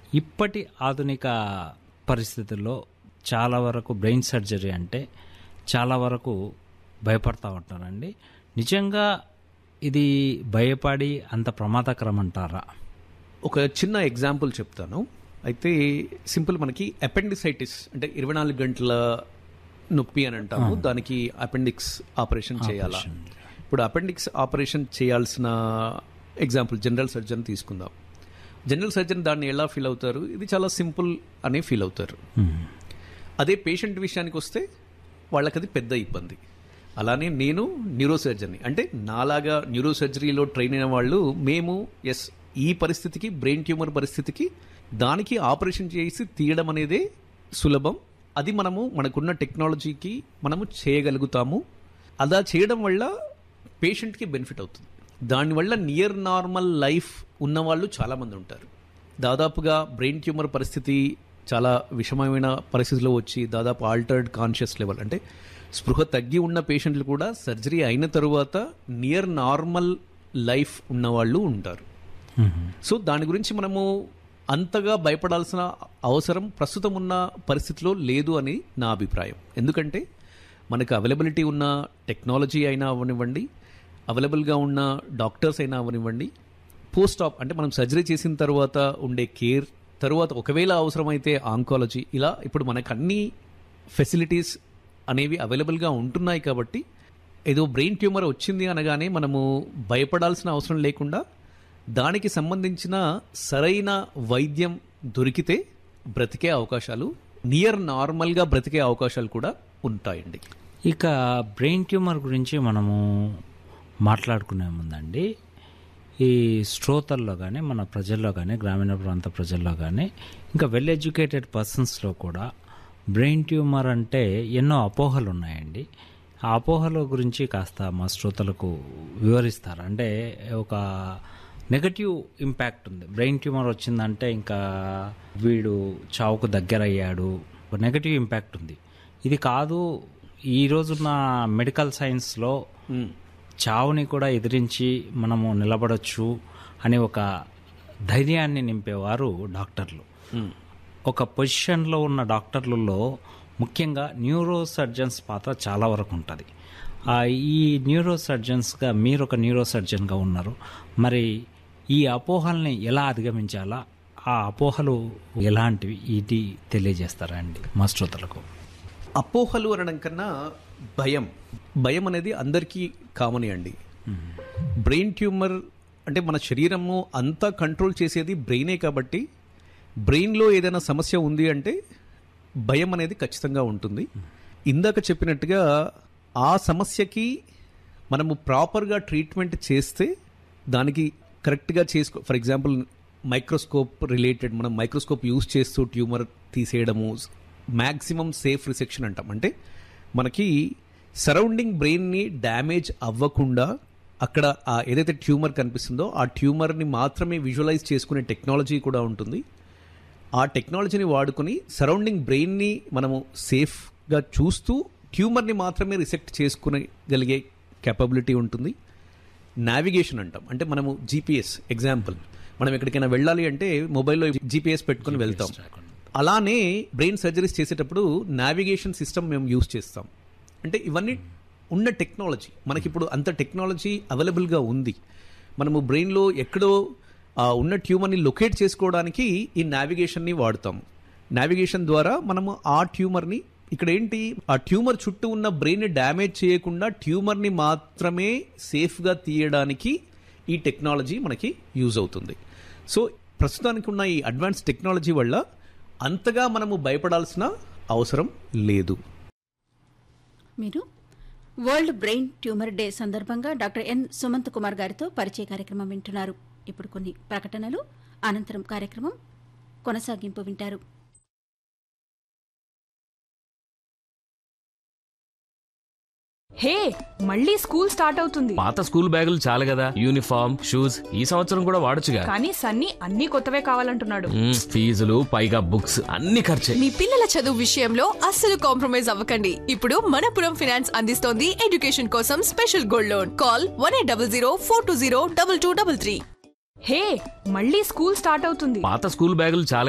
ఇప్పటి ఆధునిక పరిస్థితుల్లో చాలా వరకు బ్రెయిన్ సర్జరీ అంటే చాలా వరకు భయపడతా ఉంటారండి నిజంగా ఇది భయపడి అంత ప్రమాదకరం అంటారా ఒక చిన్న ఎగ్జాంపుల్ చెప్తాను అయితే సింపుల్ మనకి అపెండిసైటిస్ అంటే ఇరవై నాలుగు గంటల నొప్పి అని అంటాము దానికి అపెండిక్స్ ఆపరేషన్ చేయాలా ఇప్పుడు అపెండిక్స్ ఆపరేషన్ చేయాల్సిన ఎగ్జాంపుల్ జనరల్ సర్జన్ తీసుకుందాం జనరల్ సర్జన్ దాన్ని ఎలా ఫీల్ అవుతారు ఇది చాలా సింపుల్ అనే ఫీల్ అవుతారు అదే పేషెంట్ విషయానికి వస్తే వాళ్ళకి అది పెద్ద ఇబ్బంది అలానే నేను న్యూరో సర్జన్ని అంటే నాలాగా న్యూరో సర్జరీలో ట్రైన్ అయిన వాళ్ళు మేము ఎస్ ఈ పరిస్థితికి బ్రెయిన్ ట్యూమర్ పరిస్థితికి దానికి ఆపరేషన్ చేసి తీయడం అనేదే సులభం అది మనము మనకున్న టెక్నాలజీకి మనము చేయగలుగుతాము అలా చేయడం వల్ల పేషెంట్కి బెనిఫిట్ అవుతుంది దానివల్ల నియర్ నార్మల్ లైఫ్ ఉన్నవాళ్ళు చాలామంది ఉంటారు దాదాపుగా బ్రెయిన్ ట్యూమర్ పరిస్థితి చాలా విషమమైన పరిస్థితిలో వచ్చి దాదాపు ఆల్టర్డ్ కాన్షియస్ లెవెల్ అంటే స్పృహ తగ్గి ఉన్న పేషెంట్లు కూడా సర్జరీ అయిన తరువాత నియర్ నార్మల్ లైఫ్ ఉన్నవాళ్ళు ఉంటారు సో దాని గురించి మనము అంతగా భయపడాల్సిన అవసరం ప్రస్తుతం ఉన్న పరిస్థితిలో లేదు అని నా అభిప్రాయం ఎందుకంటే మనకు అవైలబిలిటీ ఉన్న టెక్నాలజీ అయినా అవనివ్వండి అవైలబుల్గా ఉన్న డాక్టర్స్ అయినా అవనివ్వండి పోస్ట్ ఆప్ అంటే మనం సర్జరీ చేసిన తర్వాత ఉండే కేర్ తర్వాత ఒకవేళ అవసరమైతే ఆంకాలజీ ఇలా ఇప్పుడు మనకు అన్ని ఫెసిలిటీస్ అనేవి అవైలబుల్గా ఉంటున్నాయి కాబట్టి ఏదో బ్రెయిన్ ట్యూమర్ వచ్చింది అనగానే మనము భయపడాల్సిన అవసరం లేకుండా దానికి సంబంధించిన సరైన వైద్యం దొరికితే బ్రతికే అవకాశాలు నియర్ నార్మల్గా బ్రతికే అవకాశాలు కూడా ఉంటాయండి ఇక బ్రెయిన్ ట్యూమర్ గురించి మనము మాట్లాడుకునే ముందండి ఈ శ్రోతల్లో కానీ మన ప్రజల్లో కానీ గ్రామీణ ప్రాంత ప్రజల్లో కానీ ఇంకా వెల్ ఎడ్యుకేటెడ్ పర్సన్స్లో కూడా బ్రెయిన్ ట్యూమర్ అంటే ఎన్నో అపోహలు ఉన్నాయండి ఆ అపోహల గురించి కాస్త మా శ్రోతలకు వివరిస్తారు అంటే ఒక నెగటివ్ ఇంపాక్ట్ ఉంది బ్రెయిన్ ట్యూమర్ వచ్చిందంటే ఇంకా వీడు చావుకు దగ్గరయ్యాడు ఒక నెగటివ్ ఇంపాక్ట్ ఉంది ఇది కాదు ఈ రోజున్న మెడికల్ సైన్స్లో చావుని కూడా ఎదిరించి మనము నిలబడొచ్చు అనే ఒక ధైర్యాన్ని నింపేవారు డాక్టర్లు ఒక పొజిషన్లో ఉన్న డాక్టర్లలో ముఖ్యంగా న్యూరో సర్జన్స్ పాత్ర చాలా వరకు ఉంటుంది ఆ, ఈ న్యూరో సర్జన్స్గా మీరు ఒక న్యూరో సర్జన్గా ఉన్నారు మరి ఈ అపోహల్ని ఎలా అధిగమించాలా ఆ అపోహలు ఎలాంటివి ఇది తెలియజేస్తారా అండి మా శ్రోతలకు అపోహలు అనడం కన్నా భయం భయం అనేది అందరికీ కామనే అండి బ్రెయిన్ ట్యూమర్ అంటే మన శరీరము అంతా కంట్రోల్ చేసేది బ్రెయినే కాబట్టి బ్రెయిన్లో ఏదైనా సమస్య ఉంది అంటే భయం అనేది ఖచ్చితంగా ఉంటుంది ఇందాక చెప్పినట్టుగా ఆ సమస్యకి మనము ప్రాపర్గా ట్రీట్మెంట్ చేస్తే దానికి కరెక్ట్గా చేసుకో ఫర్ ఎగ్జాంపుల్ మైక్రోస్కోప్ రిలేటెడ్ మనం మైక్రోస్కోప్ యూస్ చేస్తూ ట్యూమర్ తీసేయడము మ్యాక్సిమం సేఫ్ రిసెక్షన్ అంటాం అంటే మనకి సరౌండింగ్ బ్రెయిన్ని డ్యామేజ్ అవ్వకుండా అక్కడ ఆ ఏదైతే ట్యూమర్ కనిపిస్తుందో ఆ ట్యూమర్ని మాత్రమే విజువలైజ్ చేసుకునే టెక్నాలజీ కూడా ఉంటుంది ఆ టెక్నాలజీని వాడుకొని సరౌండింగ్ బ్రెయిన్ని మనము సేఫ్గా చూస్తూ ట్యూమర్ని మాత్రమే రిసెక్ట్ చేసుకునగలిగే కెపబిలిటీ ఉంటుంది నావిగేషన్ అంటాం అంటే మనము జీపీఎస్ ఎగ్జాంపుల్ మనం ఎక్కడికైనా వెళ్ళాలి అంటే మొబైల్లో జీపీఎస్ పెట్టుకొని వెళ్తాం అలానే బ్రెయిన్ సర్జరీస్ చేసేటప్పుడు నావిగేషన్ సిస్టమ్ మేము యూస్ చేస్తాం అంటే ఇవన్నీ ఉన్న టెక్నాలజీ మనకి ఇప్పుడు అంత టెక్నాలజీ అవైలబుల్గా ఉంది మనము బ్రెయిన్లో ఎక్కడో ఆ ఉన్న ట్యూమర్ని లొకేట్ చేసుకోవడానికి ఈ నావిగేషన్ని వాడతాం నావిగేషన్ ద్వారా మనము ఆ ట్యూమర్ని ఇక్కడ ఏంటి ఆ ట్యూమర్ చుట్టూ ఉన్న బ్రెయిన్ డ్యామేజ్ చేయకుండా ట్యూమర్ని మాత్రమే సేఫ్గా తీయడానికి ఈ టెక్నాలజీ మనకి యూజ్ అవుతుంది సో ప్రస్తుతానికి ఉన్న ఈ అడ్వాన్స్ టెక్నాలజీ వల్ల అంతగా మనము భయపడాల్సిన అవసరం లేదు మీరు వరల్డ్ బ్రెయిన్ ట్యూమర్ డే సందర్భంగా డాక్టర్ ఎన్ సుమంత్ కుమార్ గారితో పరిచయ కార్యక్రమం వింటున్నారు ఇప్పుడు కొన్ని ప్రకటనలు అనంతరం కార్యక్రమం కొనసాగింపు వింటారు హే మళ్ళీ స్కూల్ స్టార్ట్ అవుతుంది పాత స్కూల్ బ్యాగులు చాలు కదా యూనిఫామ్ షూస్ ఈ సంవత్సరం కూడా వాడొచ్చుగా కానీ సన్నీ అన్ని కొత్తవే కావాలంటున్నాడు మ్మ్, ఫీజులు పైగా బుక్స్ అన్ని ఖర్చే మీ పిల్లల చదువు విషయంలో అస్సలు కాంప్రమైజ్ అవ్వకండి ఇప్పుడు మనపురం ఫైనాన్స్ అందిస్తోంది ఎడ్యుకేషన్ కోసం special gold loan call one eight double zero four two zero double two double three hey మళ్ళీ స్కూల్ స్టార్ట్ అవుతుంది పాత స్కూల్ బ్యాగులు చాలు